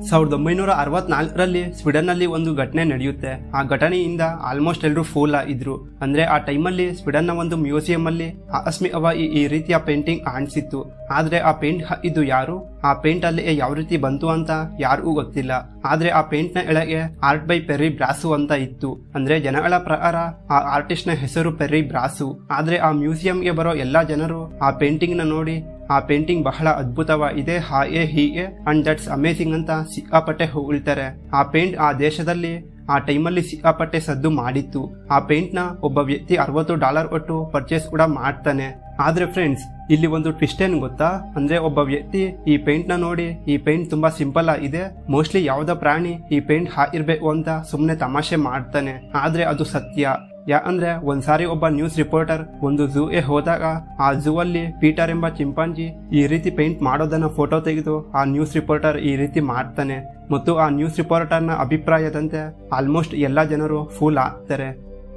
ಸಾವಿರದ ಒಂಬೈನೂರ ಅರವತ್ನಾಲ್ಕರಲ್ಲಿ ಸ್ವೀಡನ್ನಲ್ಲಿ ಒಂದು ಘಟನೆ ನಡೆಯುತ್ತೆ ಆ ಘಟನೆಯಿಂದ ಆಲ್ಮೋಸ್ಟ್ ಎಲ್ಲರೂ ಫೂಲ್ ಆಗಿದ್ರು ಅಂದ್ರೆ ಆ ಟೈಮಲ್ಲಿ ಸ್ವೀಡನ್ನ ಒಂದು ಮ್ಯೂಸಿಯಂ ಅಲ್ಲಿ ಆಕಸ್ಮಿಕವಾಗಿ ಈ ರೀತಿಯ ಪೇಂಟಿಂಗ್ ಕಾಣಿಸಿತ್ತು ಆದ್ರೆ ಆ ಪೇಂಟ್ ಇದು ಯಾರು ಆ ಪೇಂಟ್ ಅಲ್ಲಿ ಯಾವ ರೀತಿ ಬಂತು ಅಂತ ಯಾರಿಗೂ ಗೊತ್ತಿಲ್ಲ ಆದ್ರೆ ಆ ಪೇಂಟ್ ನ ಎಳಗೆ ಆರ್ಟ್ ಬೈ ಪೆರಿ ಬ್ರಾಸು ಅಂತ ಇತ್ತು ಅಂದ್ರೆ ಜನಗಳ ಪ್ರಕಾರ ಆ ಆರ್ಟಿಸ್ಟ್ ನ ಹೆಸರು ಪೆರಿ ಬ್ರಾಸು ಆದ್ರೆ ಆ ಮ್ಯೂಸಿಯಂಗೆ ಬರೋ ಎಲ್ಲಾ ಜನರು ಆ ಪೇಂಟಿಂಗ್ ನ ನೋಡಿ ಆ ಪೇಂಟಿಂಗ್ ಬಹಳ ಅದ್ಭುತವಾಗಿದೆ ಹಾಗೆ ಹೀಗೆ ಅಂಡ್ ದಟ್ಸ್ ಅಮೇಸಿಂಗ್ ಅಂತ ಸಿಕ್ಕಾಪಟ್ಟೆ ಹೊಗಳ್ತಾರೆ ಆ ಪೇಂಟ್ ಆ ದೇಶದಲ್ಲಿ ಆ ಟೈಮಲ್ಲಿ ಸಿಕ್ಕಾಪಟ್ಟೆ ಸದ್ದು ಮಾಡಿತ್ತು ಆ ಪೇಂಟ್ ನ ಒಬ್ಬ ವ್ಯಕ್ತಿ ಅರವತ್ತು ಡಾಲರ್ ಕೊಟ್ಟು ಪರ್ಚೇಸ್ ಕೂಡ ಮಾಡ್ತಾನೆ ಆದ್ರೆ ಫ್ರೆಂಡ್ಸ್ ಇಲ್ಲಿ ಒಂದು ಟ್ವಿಸ್ಟ್ ಏನ್ ಗೊತ್ತಾ ಅಂದ್ರೆ ಒಬ್ಬ ವ್ಯಕ್ತಿ ಈ ಪೇಂಟ್ ನ ನೋಡಿ ಈ ಪೇಂಟ್ ತುಂಬಾ ಸಿಂಪಲ್ ಆಗಿದೆ ಮೋಸ್ಟ್ಲಿ ಯಾವ್ದೋ ಪ್ರಾಣಿ ಈ ಪೇಂಟ್ ಹಾಕಿರ್ಬೇಕು ಅಂತ ಸುಮ್ನೆ ತಮಾಷೆ ಮಾಡ್ತಾನೆ ಆದ್ರೆ ಅದು ಸತ್ಯ ಯಾಕಂದ್ರೆ ಒಂದ್ಸಾರಿ ಒಬ್ಬ ನ್ಯೂಸ್ ರಿಪೋರ್ಟರ್ ಒಂದು ಝೂ ಗೆ ಹೋದಾಗ ಆ ಝೂ ಅಲ್ಲಿ ಪೀಟರ್ ಎಂಬ ಚಿಂಪಾಂಜಿ ಈ ರೀತಿ ಪೇಂಟ್ ಮಾಡೋದನ್ನ ಫೋಟೋ ತೆಗೆದು ಆ ನ್ಯೂಸ್ ರಿಪೋರ್ಟರ್ ಈ ರೀತಿ ಮಾಡ್ತಾನೆ ಮತ್ತು ಆ ನ್ಯೂಸ್ ರಿಪೋರ್ಟರ್ನ ಅಭಿಪ್ರಾಯದಂತೆ ಆಲ್ಮೋಸ್ಟ್ ಎಲ್ಲಾ ಜನರು ಫೂಲ್ ಆಗ್ತಾರೆ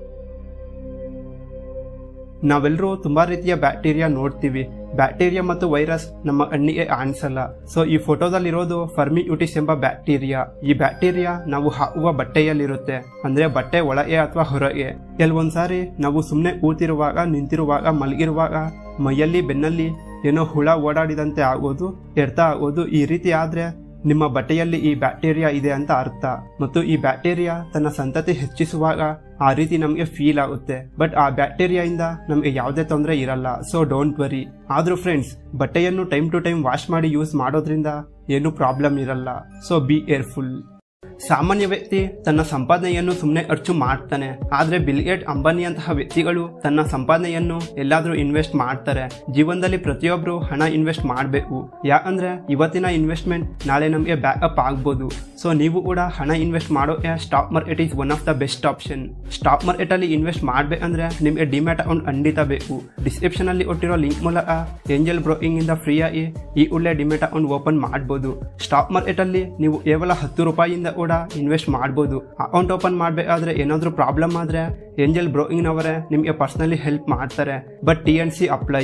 ನಾವೆಲ್ಲರೂ ತುಂಬಾ ರೀತಿಯ ಬ್ಯಾಕ್ಟೀರಿಯಾ ನೋಡ್ತೀವಿ ಬ್ಯಾಕ್ಟೀರಿಯಾ ಮತ್ತು ವೈರಸ್ ನಮ್ಮ ಕಣ್ಣಿಗೆ ಕಾಣಿಸಲ್ಲ ಸೊ ಈ ಫೋಟೋದಲ್ಲಿರೋದು ಫರ್ಮಿಯುಟಿಸ್ ಎಂಬ ಬ್ಯಾಕ್ಟೀರಿಯಾ ಈ ಬ್ಯಾಕ್ಟೀರಿಯಾ ನಾವು ಹಾಕುವ ಬಟ್ಟೆಯಲ್ಲಿರುತ್ತೆ ಅಂದ್ರೆ ಬಟ್ಟೆ ಒಳಗೆ ಅಥವಾ ಹೊರಗೆ ಕೆಲವೊಂದ್ಸಾರಿ ನಾವು ಸುಮ್ಮನೆ ಕೂತಿರುವಾಗ ನಿಂತಿರುವಾಗ ಮಲಗಿರುವಾಗ ಮೈಯಲ್ಲಿ ಬೆನ್ನಲ್ಲಿ ಏನೋ ಹುಳ ಓಡಾಡಿದಂತೆ ಆಗೋದು ಎಡ್ತಾ ಆಗೋದು ಈ ರೀತಿ ಆದ್ರೆ ನಿಮ್ಮ ಬಟ್ಟೆಯಲ್ಲಿ ಈ ಬ್ಯಾಕ್ಟೀರಿಯಾ ಇದೆ ಅಂತ ಅರ್ಥ ಮತ್ತು ಈ ಬ್ಯಾಕ್ಟೀರಿಯಾ ತನ್ನ ಸಂತತಿ ಹೆಚ್ಚಿಸುವಾಗ ಆ ರೀತಿ ನಮಗೆ ಫೀಲ್ ಆಗುತ್ತೆ ಬಟ್ ಆ ಬ್ಯಾಕ್ಟೀರಿಯಾ ಇಂದ ನಮಗೆ ಯಾವುದೇ ತೊಂದರೆ ಇರಲ್ಲ ಸೊ ಡೋಂಟ್ ವರಿ ಆದ್ರೂ ಫ್ರೆಂಡ್ಸ್ ಬಟ್ಟೆಯನ್ನು ಟೈಮ್ ಟು ಟೈಮ್ ವಾಶ್ ಮಾಡಿ ಯೂಸ್ ಮಾಡೋದ್ರಿಂದ ಏನು ಪ್ರಾಬ್ಲಮ್ ಇರಲ್ಲ ಸೊ ಬಿ ಏರ್ಫುಲ್ ಸಾಮಾನ್ಯ ವ್ಯಕ್ತಿ ತನ್ನ ಸಂಪಾದನೆಯನ್ನು ಸುಮ್ಮನೆ ಖರ್ಚು ಮಾಡ್ತಾನೆ ಆದ್ರೆ ಬಿಲ್ಗೇಟ್ ಅಂಬಾನಿಯಂತಹ ವ್ಯಕ್ತಿಗಳು ತನ್ನ ಸಂಪಾದನೆಯನ್ನು ಎಲ್ಲಾದ್ರೂ ಇನ್ವೆಸ್ಟ್ ಮಾಡ್ತಾರೆ ಜೀವನದಲ್ಲಿ ಪ್ರತಿಯೊಬ್ರು ಹಣ ಇನ್ವೆಸ್ಟ್ ಮಾಡಬೇಕು ಯಾಕಂದ್ರೆ ಇವತ್ತಿನ ಇನ್ವೆಸ್ಟ್ಮೆಂಟ್ ನಾಳೆ ನಮಗೆ ಬ್ಯಾಕಪ್ ಆಗ್ಬೋದು ಸೊ ನೀವು ಕೂಡ ಹಣ ಇನ್ವೆಸ್ಟ್ ಮಾಡೋಕೆ stock market is one of the best option stock market ಅಲ್ಲಿ ಇನ್ವೆಸ್ಟ್ ಮಾಡ್ಬೇಕಂದ್ರೆ ನಿಮಗೆ ಡಿಮ್ಯಾಟ್ ಅಕೌಂಟ್ ಖಂಡಿತ ಬೇಕು ಡಿಸ್ಕ್ರಿಪ್ಷನ್ ಅಲ್ಲಿ ಕೊಟ್ಟಿರೋ ಲಿಂಕ್ ಮೂಲಕ ಏಂಜಲ್ ಬ್ರೋಕಿಂಗ್ ಇಂದ ಫ್ರೀ ಆಗಿ ಈ ಒಳ್ಳೆ ಡಿಮ್ಯಾಟ್ ಅಕೌಂಟ್ ಓಪನ್ ಮಾಡಬಹುದು ಸ್ಟಾಕ್ ಮಾರ್ಕೆಟ್ ಅಲ್ಲಿ ನೀವು ಕೇವಲ ಹತ್ತು ರೂಪಾಯಿಯಿಂದ ಕೂಡ ಇನ್ವೆಸ್ಟ್ ಮಾಡಬಹುದು ಅಕೌಂಟ್ ಓಪನ್ ಮಾಡಬೇಕಾದ್ರೆ ಏನಾದರೂ ಪ್ರಾಬ್ಲಮ್ ಆದ್ರೆ ಏಂಜಲ್ ಬ್ರೋಕಿಂಗ್ನವರೇ ನಿಮಗೆ ಪರ್ಸನಲಿ ಹೆಲ್ಪ್ ಮಾಡ್ತಾರೆ but T N C apply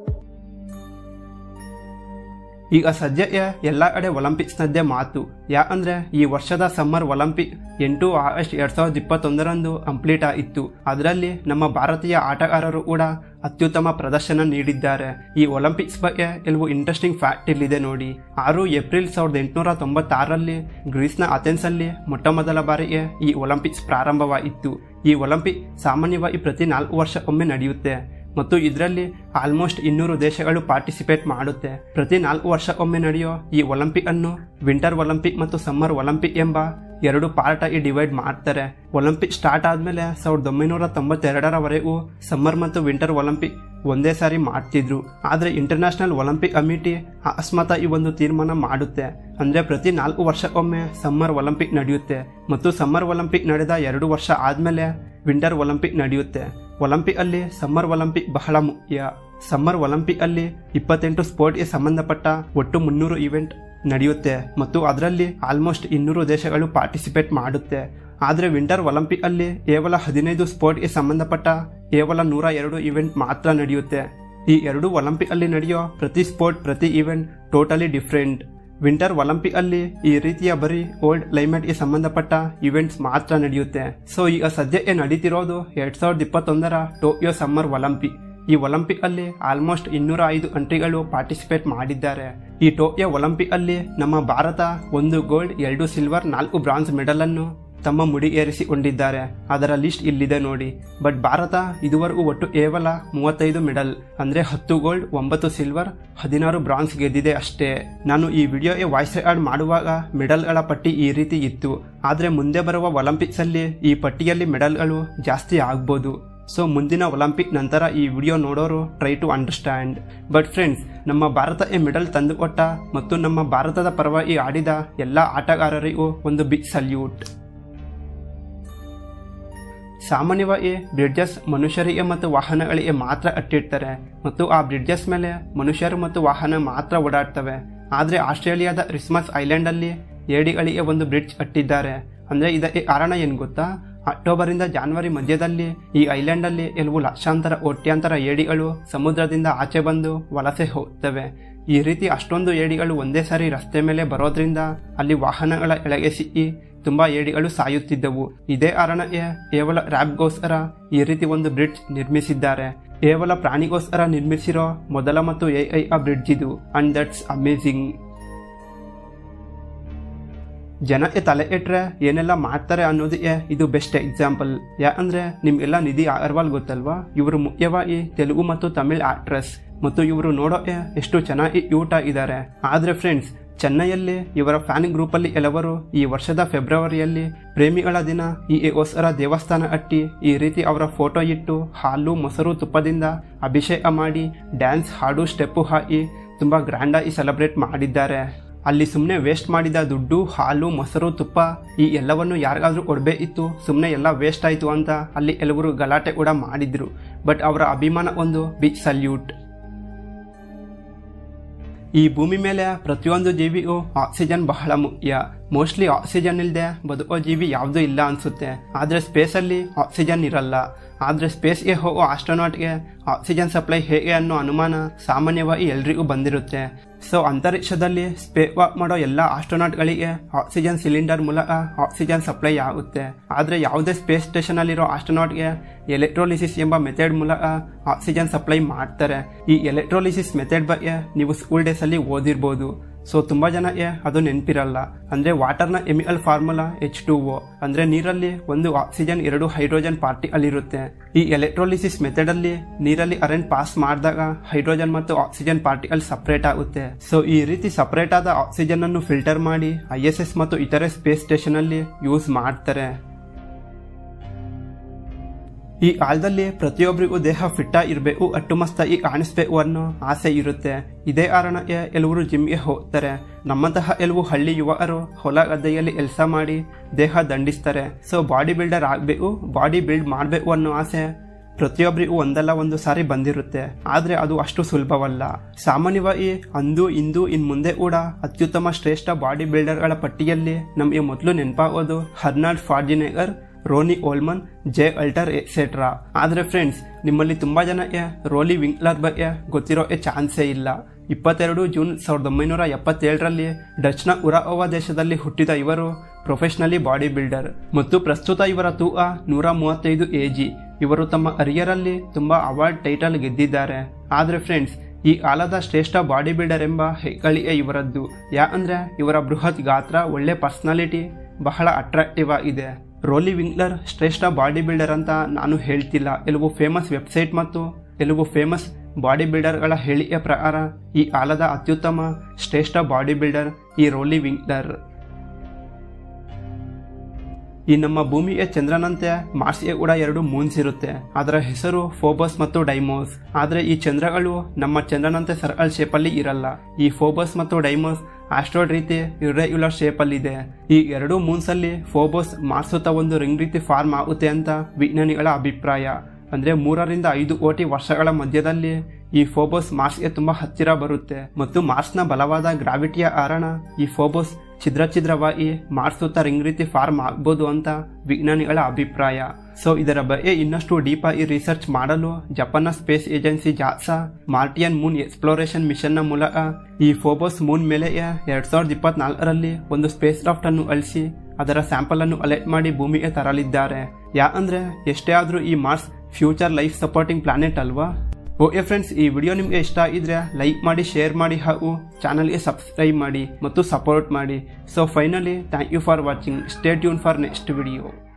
ಈಗ ಸದ್ಯಕ್ಕೆ ಎಲ್ಲ ಕಡೆ ಒಲಿಂಪಿಕ್ಸ್ನದ್ದೇ ಮಾತು ಯಾಕಂದ್ರೆ ಈ ವರ್ಷದ ಸಮ್ಮರ್ ಒಲಿಂಪಿಕ್ ಎಂಟು ಆಗಸ್ಟ್ ಎರಡ್ ಸಾವಿರದ ಇಪ್ಪತ್ತೊಂದರಂದು ಕಂಪ್ಲೀಟ್ ಆಗಿತ್ತು ಅದರಲ್ಲಿ ನಮ್ಮ ಭಾರತೀಯ ಆಟಗಾರರು ಕೂಡ ಅತ್ಯುತ್ತಮ ಪ್ರದರ್ಶನ ನೀಡಿದ್ದಾರೆ ಈ ಒಲಿಂಪಿಕ್ಸ್ ಬಗ್ಗೆ ಕೆಲವು ಇಂಟ್ರೆಸ್ಟಿಂಗ್ ಫ್ಯಾಕ್ಟ್ ಇಲ್ಲಿದೆ ನೋಡಿ ಆರು ಏಪ್ರಿಲ್ ಸಾವಿರದ ಎಂಟುನೂರ ತೊಂಬತ್ತಾರರಲ್ಲಿ ಗ್ರೀಸ್ನ ಅಥೆನ್ಸ್ ಅಲ್ಲಿ ಮೊಟ್ಟ ಮೊದಲ ಬಾರಿಗೆ ಈ ಒಲಿಂಪಿಕ್ಸ್ ಪ್ರಾರಂಭವಾಯಿತು ಈ ಒಲಿಂಪಿಕ್ ಸಾಮಾನ್ಯವಾಗಿ ಪ್ರತಿ ನಾಲ್ಕು ವರ್ಷಕ್ಕೊಮ್ಮೆ ನಡೆಯುತ್ತೆ ಮತ್ತು ಇದರಲ್ಲಿ ಆಲ್ಮೋಸ್ಟ್ ಇನ್ನೂರು ದೇಶಗಳು ಪಾರ್ಟಿಸಿಪೇಟ್ ಮಾಡುತ್ತೆ ಪ್ರತಿ ನಾಲ್ಕು ವರ್ಷಕ್ಕೊಮ್ಮೆ ನಡೆಯೋ ಈ ಒಲಿಂಪಿಕ್ ಅನ್ನು ವಿಂಟರ್ ಒಲಿಂಪಿಕ್ ಮತ್ತು ಸಮ್ಮರ್ ಒಲಿಂಪಿಕ್ ಎಂಬ ಎರಡು ಪಾರ್ಟ್ ಆಗಿ ಡಿವೈಡ್ ಮಾಡ್ತಾರೆ ಒಲಿಂಪಿಕ್ ಸ್ಟಾರ್ಟ್ ಆದ್ಮೇಲೆ ಸಾವಿರದ ಒಂಬೈನೂರ ತೊಂಬತ್ತೆರಡರವರೆಗೂ ಸಮ್ಮರ್ ಮತ್ತು ವಿಂಟರ್ ಒಲಿಂಪಿಕ್ ಒಂದೇ ಸಾರಿ ಮಾಡ್ತಿದ್ರು ಆದ್ರೆ ಇಂಟರ್ನ್ಯಾಷನಲ್ ಒಲಿಂಪಿಕ್ ಕಮಿಟಿ ಅಕಸ್ಮಾತ್ ಈ ಒಂದು ತೀರ್ಮಾನ ಮಾಡುತ್ತೆ ಅಂದ್ರೆ ಪ್ರತಿ ನಾಲ್ಕು ವರ್ಷಕ್ಕೊಮ್ಮೆ ಸಮ್ಮರ್ ಒಲಿಂಪಿಕ್ ನಡೆಯುತ್ತೆ ಮತ್ತು ಸಮ್ಮರ್ ಒಲಿಂಪಿಕ್ ನಡೆದ ಎರಡು ವರ್ಷ ಆದ್ಮೇಲೆ ವಿಂಟರ್ ಒಲಿಂಪಿಕ್ ನಡೆಯುತ್ತೆ ಒಲಿಂಪಿಕ್ ಅಲ್ಲಿ ಸಮ್ಮರ್ ಒಲಿಂಪಿಕ್ ಬಹಳ ಮುಖ್ಯ ಸಮ್ಮರ್ ಒಲಿಂಪಿಕ್ ಅಲ್ಲಿ ಇಪ್ಪತ್ತೆಂಟು ಸ್ಪೋರ್ಟ್ಗೆ ಸಂಬಂಧಪಟ್ಟ ಒಟ್ಟು ಮುನ್ನೂರು ಇವೆಂಟ್ ನಡೆಯುತ್ತೆ ಮತ್ತು ಅದರಲ್ಲಿ ಆಲ್ಮೋಸ್ಟ್ ಇನ್ನೂರು ದೇಶಗಳು ಪಾರ್ಟಿಸಿಪೇಟ್ ಮಾಡುತ್ತೆ ಆದರೆ ವಿಂಟರ್ ಒಲಿಂಪಿಕ್ ಅಲ್ಲಿ ಕೇವಲ ಹದಿನೈದು ಸ್ಪೋರ್ಟ್ಗೆ ಸಂಬಂಧಪಟ್ಟ ಕೇವಲ ನೂರ ಎರಡು ಇವೆಂಟ್ ಮಾತ್ರ ನಡೆಯುತ್ತೆ ಈ ಎರಡು ಒಲಿಂಪಿಕ್ ಅಲ್ಲಿ ನಡೆಯೋ ಪ್ರತಿ ಸ್ಪೋರ್ಟ್ ಪ್ರತಿ event totally different winter Olympic ಅಲ್ಲಿ ಈ ರೀತಿಯ ಬರೀ ಓಲ್ಡ್ ಕ್ಲೈಮೇಟ್ಗೆ ಸಂಬಂಧಪಟ್ಟ ಇವೆಂಟ್ಸ್ ಮಾತ್ರ ನಡೆಯುತ್ತೆ ಸೊ ಈಗ ಸದ್ಯಕ್ಕೆ ನಡೀತಿರೋದು ಎರಡ್ ಸಾವಿರದ ಇಪ್ಪತ್ತೊಂದರ ಟೋಕಿಯೋ ಸಮ್ಮರ್ ಒಲಿಂಪಿಕ್ ಈ ಒಲಿಂಪಿಕ್ ಅಲ್ಲಿ ಆಲ್ಮೋಸ್ಟ್ ಇನ್ನೂರ ಐದು ಕಂಟ್ರಿಗಳು ಪಾರ್ಟಿಸಿಪೇಟ್ ಮಾಡಿದ್ದಾರೆ ಈ ಟೋಕಿಯೋ ಒಲಿಂಪಿಕ್ ಅಲ್ಲಿ ನಮ್ಮ ಭಾರತ ಒಂದು ಗೋಲ್ಡ್ ಎರಡು ಸಿಲ್ವರ್ ನಾಲ್ಕು ಬ್ರಾನ್ಸ್ ಮೆಡಲ್ ಅನ್ನು ತಮ್ಮ ಮುಡಿಗೇರಿಸಿಕೊಂಡಿದ್ದಾರೆ ಅದರ ಲಿಸ್ಟ್ ಇಲ್ಲಿದೆ ನೋಡಿ ಬಟ್ ಭಾರತ ಇದುವರೆಗೂ ಒಟ್ಟು ಕೇವಲ ಮೂವತ್ತೈದು ಮೆಡಲ್ ಅಂದ್ರೆ ಹತ್ತು ಗೋಲ್ಡ್ ಒಂಬತ್ತು ಸಿಲ್ವರ್ ಹದಿನಾರು ಬ್ರಾನ್ಸ್ ಗೆದ್ದಿದೆ ಅಷ್ಟೇ ನಾನು ಈ ವಿಡಿಯೋಗೆ ವಾಯ್ಸ್ ರೆಕಾರ್ಡ್ ಮಾಡುವಾಗ ಮೆಡಲ್ಗಳ ಪಟ್ಟಿ ಈ ರೀತಿ ಇತ್ತು ಆದ್ರೆ ಮುಂದೆ ಬರುವ ಒಲಿಂಪಿಕ್ಸ್ ಅಲ್ಲಿ ಈ ಪಟ್ಟಿಯಲ್ಲಿ ಮೆಡಲ್ಗಳು ಜಾಸ್ತಿ ಆಗ್ಬೋದು ಸೊ ಮುಂದಿನ ಒಲಿಂಪಿಕ್ ನಂತರ ಈ ವಿಡಿಯೋ ನೋಡೋರು try to understand but friends ನಮ್ಮ ಭಾರತ ಈ ಮೆಡಲ್ ತಂದುಕೊಟ್ಟ ಮತ್ತು ನಮ್ಮ ಭಾರತದ ಪರವಾಗಿ ಆಡಿದ ಎಲ್ಲ ಆಟಗಾರರಿಗೂ ಒಂದು ಬಿಗ್ ಸಲ್ಯೂಟ್ ಸಾಮಾನ್ಯವಾಗಿ ಬ್ರಿಡ್ಜಸ್ ಮನುಷ್ಯರಿಗೆ ಮತ್ತು ವಾಹನಗಳಿಗೆ ಮಾತ್ರ ಅಟ್ಟಿರ್ತಾರೆ ಮತ್ತು ಆ ಬ್ರಿಡ್ಜಸ್ ಮೇಲೆ ಮನುಷ್ಯರು ಮತ್ತು ವಾಹನ ಮಾತ್ರ ಓಡಾಡ್ತವೆ ಆದರೆ ಆಸ್ಟ್ರೇಲಿಯಾದ ಕ್ರಿಸ್ಮಸ್ ಐಲ್ಯಾಂಡ್ ಅಲ್ಲಿ ಏಡಿಗಳಿಗೆ ಒಂದು ಬ್ರಿಡ್ಜ್ ಅಟ್ಟಿದ್ದಾರೆ ಅಂದ್ರೆ ಇದಕ್ಕೆ ಕಾರಣ ಏನ್ ಗೊತ್ತಾ ಅಕ್ಟೋಬರ್ ಇಂದ ಜಾನ್ವರಿ ಮಧ್ಯದಲ್ಲಿ ಈ ಐಲ್ಯಾಂಡ್ ಅಲ್ಲಿ ಕೆಲವು ಲಕ್ಷಾಂತರ ಕೋಟ್ಯಾಂತರ ಏಡಿಗಳು ಸಮುದ್ರದಿಂದ ಆಚೆ ಬಂದು ವಲಸೆ ಹೋಗ್ತವೆ ಈ ರೀತಿ ಅಷ್ಟೊಂದು ಏಡಿಗಳು ಒಂದೇ ಸಾರಿ ರಸ್ತೆ ಮೇಲೆ ಬರೋದ್ರಿಂದ ಅಲ್ಲಿ ವಾಹನಗಳ ಎಳೆಗೆ ಸಿಕ್ಕಿ ತುಂಬಾ ಏಡಿಗಳು ಸಾಯುತ್ತಿದ್ದವು ಇದೇ ಕಾರಣಕ್ಕೆ ಕೇವಲ ರ್ಯಾಬ್ಗೋಸ್ಕರ ಈ ರೀತಿ ಒಂದು ಬ್ರಿಡ್ಜ್ ನಿರ್ಮಿಸಿದ್ದಾರೆ ಕೇವಲ ಪ್ರಾಣಿಗೋಸ್ಕರ ನಿರ್ಮಿಸಿರೋ ಮೊದಲ ಮತ್ತು ಎಐ ಆ ಬ್ರಿಡ್ಜ್ ಇದು ಅಂಡ್ ದಟ್ಸ್ ಅಮೇಝಿಂಗ್ ಜನಕ್ಕೆ ತಲೆ ಇಟ್ರೆ ಏನೆಲ್ಲ ಮಾಡ್ತಾರೆ ಅನ್ನೋದಕ್ಕೆ ಇದು ಬೆಸ್ಟ್ ಎಕ್ಸಾಂಪಲ್ ಯಾಕಂದ್ರೆ ನಿಮ್ಗೆಲ್ಲ ನಿಧಿ ಅಗರ್ವಾಲ್ ಗೊತ್ತಲ್ವಾ ಇವರು ಮುಖ್ಯವಾಗಿ ತೆಲುಗು ಮತ್ತು ತಮಿಳ್ ಆಕ್ಟ್ರೆಸ್ ಮತ್ತು ಇವರು ನೋಡೋಕೆ ಎಷ್ಟು ಚೆನ್ನಾಗಿ ಯೂಟ ಇದ್ದಾರೆ ಆದ್ರೆ ಫ್ರೆಂಡ್ಸ್ ಚೆನ್ನೈಯಲ್ಲಿ ಇವರ ಫ್ಯಾನ್ ಗ್ರೂಪಲ್ಲಿ ಕೆಲವರು ಈ ವರ್ಷದ ಫೆಬ್ರವರಿಯಲ್ಲಿ ಪ್ರೇಮಿಗಳ ದಿನ ಈ ಓಸ್ಕರ ದೇವಸ್ಥಾನ ಅಟ್ಟಿ ಈ ರೀತಿ ಅವರ ಫೋಟೋ ಇಟ್ಟು ಹಾಲು ಮೊಸರು ತುಪ್ಪದಿಂದ ಅಭಿಷೇಕ ಮಾಡಿ ಡ್ಯಾನ್ಸ್ ಹಾಡು ಸ್ಟೆಪ್ಪು ಹಾಕಿ ತುಂಬಾ ಗ್ರ್ಯಾಂಡಾಗಿ ಸೆಲೆಬ್ರೇಟ್ ಮಾಡಿದ್ದಾರೆ ಅಲ್ಲಿ ಸುಮ್ಮನೆ ವೇಸ್ಟ್ ಮಾಡಿದ ದುಡ್ಡು ಹಾಲು ಮೊಸರು ತುಪ್ಪ ಈ ಎಲ್ಲವನ್ನು ಯಾರಿಗಾದ್ರೂ ಕೊಡಬೇಕಿತ್ತು ಸುಮ್ಮನೆ ಎಲ್ಲ ವೇಸ್ಟ್ ಆಯಿತು ಅಂತ ಅಲ್ಲಿ ಕೆಲವರು ಗಲಾಟೆ ಕೂಡ ಮಾಡಿದ್ರು ಬಟ್ ಅವರ ಅಭಿಮಾನ ಒಂದು ಬಿಗ್ ಸಲ್ಯೂಟ್ ಈ ಭೂಮಿ ಮೇಲೆ ಪ್ರತಿಯೊಂದು ಜೀವಿಗೂ ಆಕ್ಸಿಜನ್ ಬಹಳ ಮುಖ್ಯ ಮೋಸ್ಟ್ಲಿ ಆಕ್ಸಿಜನ್ ಇಲ್ಲದೆ ಬದುಕೋ ಜೀವಿ ಯಾವುದೂ ಇಲ್ಲ ಅನ್ಸುತ್ತೆ ಆದರೆ ಸ್ಪೇಸಲ್ಲಿ ಆಕ್ಸಿಜನ್ ಇರಲ್ಲ ಆದರೆ ಸ್ಪೇಸ್ಗೆ ಹೋಗೋ ಆಸ್ಟ್ರೋನಾಟ್ಗೆ ಆಕ್ಸಿಜನ್ ಸಪ್ಲೈ ಹೇಗೆ ಅನ್ನೋ ಅನುಮಾನ ಸಾಮಾನ್ಯವಾಗಿ ಎಲ್ರಿಗೂ ಬಂದಿರುತ್ತೆ ಸೊ ಅಂತರಿಕ್ಷದಲ್ಲಿ ಸ್ಪೇಸ್ ವಾಕ್ ಮಾಡೋ ಎಲ್ಲ ಆಸ್ಟ್ರೋನಾಟ್ಗಳಿಗೆ ಆಕ್ಸಿಜನ್ ಸಿಲಿಂಡರ್ ಮೂಲಕ ಆಕ್ಸಿಜನ್ ಸಪ್ಲೈ ಆಗುತ್ತೆ ಆದರೆ ಯಾವುದೇ ಸ್ಪೇಸ್ ಸ್ಟೇಷನಲ್ಲಿರೋ ಆಸ್ಟ್ರೋನಾಟ್ಗೆ ಎಲೆಕ್ಟ್ರೋಲಿಸಿಸ್ ಎಂಬ ಮೆಥಡ್ ಮೂಲಕ ಆಕ್ಸಿಜನ್ ಸಪ್ಲೈ ಮಾಡ್ತಾರೆ ಈ ಎಲೆಕ್ಟ್ರೋಲಿಸಿಸ್ ಮೆಥಡ್ ಬಗ್ಗೆ ನೀವು ಸ್ಕೂಲ್ ಡೇಸಲ್ಲಿ ಓದಿರ್ಬೋದು ಸೊ ತುಂಬಾ ಜನಕ್ಕೆ ಅದು ನೆನಪಿರಲ್ಲ ಅಂದ್ರೆ ವಾಟರ್ನ chemical formula H two O ಅಂದ್ರೆ ನೀರಲ್ಲಿ ಒಂದು ಆಕ್ಸಿಜನ್ ಎರಡು ಹೈಡ್ರೋಜನ್ ಪಾರ್ಟಿಕಲ್ ಇರುತ್ತೆ ಈ ಎಲೆಕ್ಟ್ರೋಲಿಸಿಸ್ ಮೆಥಡ್ ಅಲ್ಲಿ ನೀರಲ್ಲಿ ಕರೆಂಟ್ ಪಾಸ್ ಮಾಡಿದಾಗ ಹೈಡ್ರೋಜನ್ ಮತ್ತು ಆಕ್ಸಿಜನ್ ಪಾರ್ಟಿಕಲ್ ಸಪರೇಟ್ ಆಗುತ್ತೆ ಸೊ ಈ ರೀತಿ ಸಪರೇಟ್ ಆದ ಆಕ್ಸಿಜನ್ ಅನ್ನು ಫಿಲ್ಟರ್ ಮಾಡಿ ಐ ಎಸ್ ಎಸ್ ಮತ್ತು ಇತರೆ ಸ್ಪೇಸ್ ಸ್ಟೇಷನ್ ಅಲ್ಲಿ ಯೂಸ್ ಮಾಡ್ತಾರೆ ಈ ಕಾಲದಲ್ಲಿ ಪ್ರತಿಯೊಬ್ಬರಿಗೂ ದೇಹ ಫಿಟ್ ಇರಬೇಕು ಅಟ್ಟು ಮಸ್ತಾಗಿ ಕಾಣಿಸ್ಬೇಕು ಅನ್ನೋ ಆಸೆ ಇರುತ್ತೆ ಇದೇ ಕಾರಣಕ್ಕೆ ಕೆಲವರು ಜಿಮ್ಗೆ ಹೋಗ್ತಾರೆ ನಮ್ಮಂತಹ ಕೆಲವು ಹಳ್ಳಿ ಯುವಕರು ಹೊಲ ಗದ್ದೆಯಲ್ಲಿ ಕೆಲಸ ಮಾಡಿ ದೇಹ ದಂಡಿಸ್ತಾರೆ ಸೊ ಬಾಡಿ ಬಿಲ್ಡರ್ ಆಗಬೇಕು ಬಾಡಿ ಬಿಲ್ಡ್ ಮಾಡಬೇಕು ಅನ್ನೋ ಆಸೆ ಪ್ರತಿಯೊಬ್ಬರಿಗೂ ಒಂದಲ್ಲ ಒಂದು ಸಾರಿ ಬಂದಿರುತ್ತೆ ಆದ್ರೆ ಅದು ಅಷ್ಟು ಸುಲಭವಲ್ಲ ಸಾಮಾನ್ಯವಾಗಿ ಅಂದು ಇಂದು ಇನ್ ಮುಂದೆ ಕೂಡ ಅತ್ಯುತ್ತಮ ಶ್ರೇಷ್ಠ ಬಾಡಿ ಬಿಲ್ಡರ್ಗಳ ಪಟ್ಟಿಯಲ್ಲಿ ನಮಗೆ ಮೊದಲು ನೆನಪಾಗೋದು Arnold Schwarzenegger Ronnie Coleman Jay Cutler etcetera ಆದ್ರೆ ಫ್ರೆಂಡ್ಸ್ ನಿಮ್ಮಲ್ಲಿ ತುಂಬಾ ಜನಕ್ಕೆ ರೋಲಿ ವಿಂಕ್ಲರ್ ಬಗ್ಗೆ ಗೊತ್ತಿರೋ ಚಾನ್ಸೇ ಇಲ್ಲ ಇಪ್ಪತ್ತೆರಡು ಜೂನ್ ಸಾವಿರದ ಒಂಬೈನೂರ ಎಪ್ಪತ್ತೇಳರಲ್ಲಿ ಡಚ್ನ ಉರಾಒವಾ ದೇಶದಲ್ಲಿ ಹುಟ್ಟಿದ ಇವರು ಪ್ರೊಫೆಷನಲಿ ಬಾಡಿ ಬಿಲ್ಡರ್ ಮತ್ತು ಪ್ರಸ್ತುತ ಇವರ ತೂಕ ನೂರ ಮೂವತ್ತೈದು ಎಜಿ ಇವರು ತಮ್ಮ ಅರಿಯರಲ್ಲಿ ತುಂಬಾ ಅವಾರ್ಡ್ ಟೈಟಲ್ ಗೆದ್ದಿದ್ದಾರೆ ಆದ್ರೆ ಫ್ರೆಂಡ್ಸ್ ಈ ಕಾಲದ ಶ್ರೇಷ್ಠ ಬಾಡಿ ಬಿಲ್ಡರ್ ಎಂಬ ಹೆಗ್ಗಳಿಕೆ ಇವರದ್ದು ಯಾಕಂದ್ರೆ ಇವರ ಬೃಹತ್ ಗಾತ್ರ ಒಳ್ಳೆ ಪರ್ಸನಾಲಿಟಿ ಬಹಳ ಅಟ್ರಾಕ್ಟಿವ್ ಆಗಿದೆ ರೋಲಿ ವಿಂಗ್ಲರ್ ಶ್ರೇಷ್ಠ ಬಾಡಿ ಬಿಲ್ಡರ್ ಅಂತ ನಾನು ಹೇಳ್ತಿಲ್ಲ ಕೆಲವು ಫೇಮಸ್ ವೆಬ್ಸೈಟ್ ಮತ್ತು ಕೆಲವು ಫೇಮಸ್ ಬಾಡಿ ಬಿಲ್ಡರ್ಗಳ ಹೇಳಿಕೆಯ ಪ್ರಕಾರ ಈ ಕಾಲದ ಅತ್ಯುತ್ತಮ ಶ್ರೇಷ್ಠ ಬಾಡಿ ಬಿಲ್ಡರ್ ಈ ರೋಲಿ ವಿಂಗ್ಲರ್ ಈ ನಮ್ಮ ಭೂಮಿಗೆ ಚಂದ್ರನಂತೆ ಮಾರ್ಸ್ಗೆ ಕೂಡ ಎರಡು ಮೂನ್ಸ್ ಇರುತ್ತೆ ಅದರ ಹೆಸರು ಫೋಬಸ್ ಮತ್ತು ಡೈಮೋಸ್ ಆದ್ರೆ ಈ ಚಂದ್ರಗಳು ನಮ್ಮ ಚಂದ್ರನಂತೆ ಸರ್ಕಲ್ ಶೇಪಲ್ಲಿ ಇರಲ್ಲ ಈ ಫೋಬಸ್ ಮತ್ತು ಡೈಮೋಸ್ ಆಸ್ಟ್ರೋಡ್ ರೀತಿ ಇರ್ರೆಗ್ಯುಲರ್ ಶೇಪಲ್ಲಿ ಇದೆ ಈ ಎರಡು ಮೂನ್ಸ್ ಅಲ್ಲಿ ಫೋಬೋಸ್ ಮಾರ್ಸ್ ಸುತ್ತ ಒಂದು ರಿಂಗ್ ರೀತಿ ಫಾರ್ಮ್ ಆಗುತ್ತೆ ಅಂತ ವಿಜ್ಞಾನಿಗಳ ಅಭಿಪ್ರಾಯ ಅಂದ್ರೆ ಮೂರರಿಂದ ಐದು ಕೋಟಿ ವರ್ಷಗಳ ಮಧ್ಯದಲ್ಲಿ ಈ ಫೋಬೋಸ್ ಮಾರ್ಸ್ಗೆ ತುಂಬಾ ಹತ್ತಿರ ಬರುತ್ತೆ ಮತ್ತು ಮಾರ್ಸ್ನ ಬಲವಾದ ಗ್ರಾವಿಟಿಯ ಕಾರಣ ಈ ಫೋಬೋಸ್ ಛಿದ್ರ ಛಿದ್ರವಾಗಿ ಮಾರ್ಸ್ ಸುತ್ತ ರಿಂಗ್ ರೀತಿ ಫಾರ್ಮ್ ಆಗ್ಬೋದು ಅಂತ ವಿಜ್ಞಾನಿಗಳ ಅಭಿಪ್ರಾಯ ಸೊ ಇದರ ಬಗ್ಗೆ ಇನ್ನಷ್ಟು ಡೀಪ್ ಆಗಿ ರಿಸರ್ಚ್ ಮಾಡಲು ಜಪಾನ್ನ ಸ್ಪೇಸ್ ಏಜೆನ್ಸಿ ಜಾಸಾ ಮಾರ್ಟಿಯನ್ ಮೂನ್ ಎಕ್ಸ್ಪ್ಲೋರೇಷನ್ ಮಿಷನ್ ನ ಮೂಲಕ ಈ ಫೋಬೋಸ್ ಮೂನ್ ಮೇಲೆ ಎರಡ್ ಸಾವಿರದ ಇಪ್ಪತ್ನಾಲ್ಕರಲ್ಲಿ ಒಂದು ಸ್ಪೇಸ್ ಕ್ರಾಫ್ಟ್ ಅನ್ನು ಅಳಿಸಿ ಅದರ ಸ್ಯಾಂಪಲ್ ಅನ್ನು ಅಲೆಕ್ಟ್ ಮಾಡಿ ಭೂಮಿಗೆ ತರಲಿದ್ದಾರೆ ಯಾಕಂದ್ರೆ ಎಷ್ಟೇ ಆದ್ರೂ ಈ Mars future life supporting planet ಅಲ್ವಾ ಓಕೆ ಫ್ರೆಂಡ್ಸ್ ಈ ವಿಡಿಯೋ ನಿಮಗೆ ಇಷ್ಟ ಆಗಿದ್ರೆ ಲೈಕ್ ಮಾಡಿ ಶೇರ್ ಮಾಡಿ ಹಾಗೂ ಚಾನಲ್ಗೆ ಸಬ್ಸ್ಕ್ರೈಬ್ ಮಾಡಿ ಮತ್ತು ಸಪೋರ್ಟ್ ಮಾಡಿ so finally thank you for watching stay tune for next video